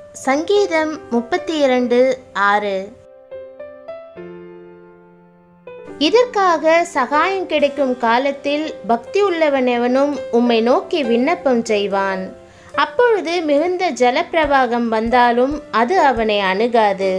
சங்கீதம் முப்பத்தி இரண்டு ஆறு இதற்காக சகாயம் கிடைக்கும் காலத்தில் பக்தி உள்ளவன் எவனும் உம்மை நோக்கி விண்ணப்பம் செய்வான் அப்பொழுது மிகுந்த ஜலப்பிரவாகம் வந்தாலும் அது அவனை அணுகாது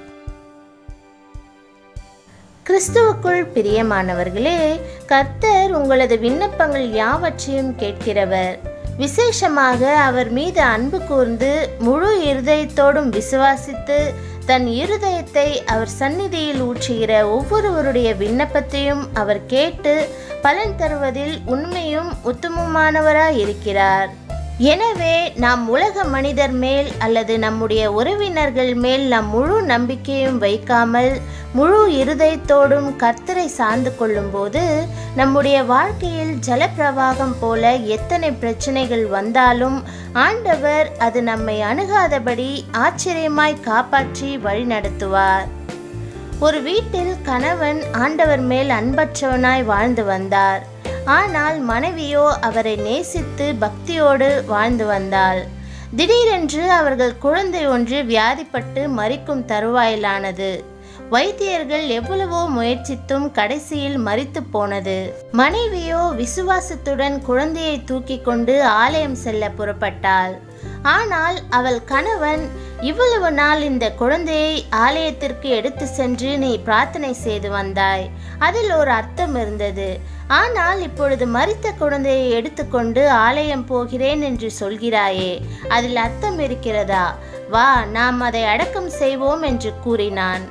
கிறிஸ்துவுக்குள் பிரியமானவர்களே கர்த்தர் உங்களது விண்ணப்பங்கள் யாவற்றையும் கேட்கிறவர் விசேஷமாக அவர் மீது அன்பு கூர்ந்து முழு இருதயத்தோடும் விசுவாசித்து தன் இருதயத்தை அவர் சந்நிதியில் ஊற்றுகிற ஒவ்வொருவருடைய விண்ணப்பத்தையும் அவர் கேட்டு பலன் தருவதில் உண்மையும் உத்தமமானவராய் இருக்கிறார் எனவே நாம் உலக மனிதர் மேல் அல்லது நம்முடைய உறவினர்கள் மேல் நம் முழு நம்பிக்கையும் வைக்காமல் முழு இருதயத்தோடும் கர்த்தரை சார்ந்து கொள்ளும்போது நம்முடைய வாழ்க்கையில் ஜலப்பிரவாகம் போல எத்தனை பிரச்சனைகள் வந்தாலும் ஆண்டவர் அது நம்மை அணுகாதபடி ஆச்சரியமாய் காப்பாற்றி வழிநடத்துவார் ஒரு வீட்டில் கணவன் ஆண்டவர் மேல் அன்பற்றவனாய் வாழ்ந்து வந்தார் ஆனால் மனைவியோ அவரை நேசித்து பக்தியோடு வாழ்ந்து வந்தாள் திடீரென்று அவர்கள் குழந்தை ஒன்று வியாதிப்பட்டு மறிக்கும் தருவாயிலானது வைத்தியர்கள் எவ்வளவோ முயற்சித்தும் கடைசியில் மறித்து போனது மனைவியோ விசுவாசத்துடன் குழந்தையை தூக்கி கொண்டு ஆலயம் செல்ல புறப்பட்டாள் ஆனால் அவள் கணவன் இவ்வளவு நாள் இந்த குழந்தையை ஆலயத்திற்கு எடுத்து சென்று நீ பிரார்த்தனை செய்து வந்தாய் அதில் ஒரு அர்த்தம் இருந்தது ஆனால் இப்பொழுது மறித்த குழந்தையை எடுத்துக்கொண்டு ஆலயம் போகிறேன் என்று சொல்கிறாயே அதில் அர்த்தம் இருக்கிறதா வா நாம் அதை அடக்கம் செய்வோம் என்று கூறினான்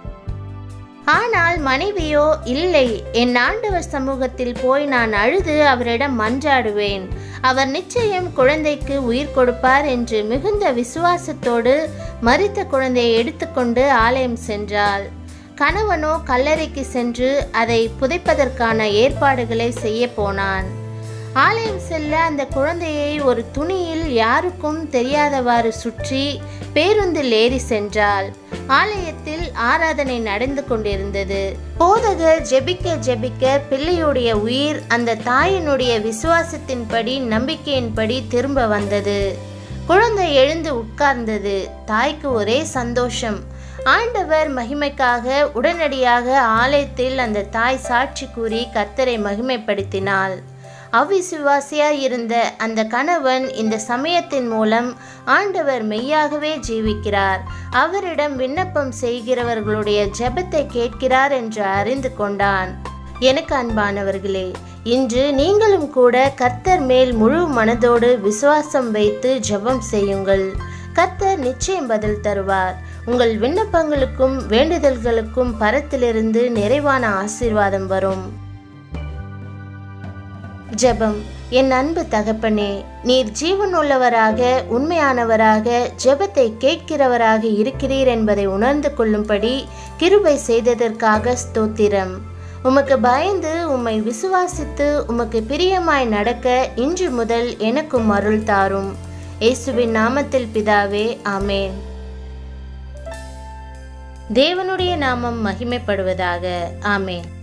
ஆனால் மனைவியோ இல்லை என் ஆண்டவர் சமூகத்தில் போய் நான் அழுது அவரிடம் மன்றாடுவேன் அவர் நிச்சயம் குழந்தைக்கு உயிர் கொடுப்பார் என்று மிகுந்த விசுவாசத்தோடு மரித்த குழந்தையை எடுத்துக்கொண்டு ஆலயம் சென்றாள் கணவனோ கல்லறைக்கு சென்று அதை புதைப்பதற்கான ஏற்பாடுகளை செய்ய போனான் ஆலயம் செல்ல அந்த குழந்தையை ஒரு துணியில் யாருக்கும் தெரியாதவாறு சுற்றி பேருந்தில் ஏறி சென்றாள் ஆலயத்தில் ஆராதனை நடந்து கொண்டிருந்தது போதகர் ஜெபிக்க ஜெபிக்க பிள்ளையுடைய உயிர் அந்த தாயினுடைய விசுவாசத்தின்படி நம்பிக்கையின்படி திரும்ப வந்தது குழந்தை எழுந்து உட்கார்ந்தது தாய்க்கு ஒரே சந்தோஷம் ஆண்டவர் மகிமைக்காக உடனடியாக ஆலயத்தில் அந்த தாய் சாட்சி கூறி கர்த்தரை மகிமைப்படுத்தினாள் அவ்விசுவாசியாய் இருந்த அந்த கணவன் இந்த சமயத்தின் மூலம் ஆண்டவர் மெய்யாகவே ஜீவிக்கிறார் அவரிடம் விண்ணப்பம் செய்கிறவர்களுடைய ஜெபத்தை கேட்கிறார் என்று அறிந்து கொண்டான் எனக்கு அன்பானவர்களே இன்று நீங்களும் கூட கர்த்தர் மேல் முழு மனதோடு விசுவாசம் வைத்து ஜெபம் செய்யுங்கள் கர்த்தர் நிச்சயம் பதில் தருவார் உங்கள் விண்ணப்பங்களுக்கும் வேண்டுதல்களுக்கும் பரத்திலிருந்து நிறைவான ஆசீர்வாதம் வரும் ஜெபம் என் அன்பு தகப்பனே நீர் ஜீவனுள்ளவராக உண்மையானவராக ஜெபத்தை கேட்கிறவராக இருக்கிறீர் என்பதை உணர்ந்து கொள்ளும்படி கிருபை செய்ததற்காக ஸ்தோத்திரம் உமக்கு பயந்து உம்மை விசுவாசித்து உமக்கு பிரியமாய் நடக்க இன்று முதல் எனக்கும் அருள் தாரும் இயேசுவின் நாமத்தில் பிதாவே ஆமேன் தேவனுடைய நாமம் மகிமைப்படுவதாக ஆமேன்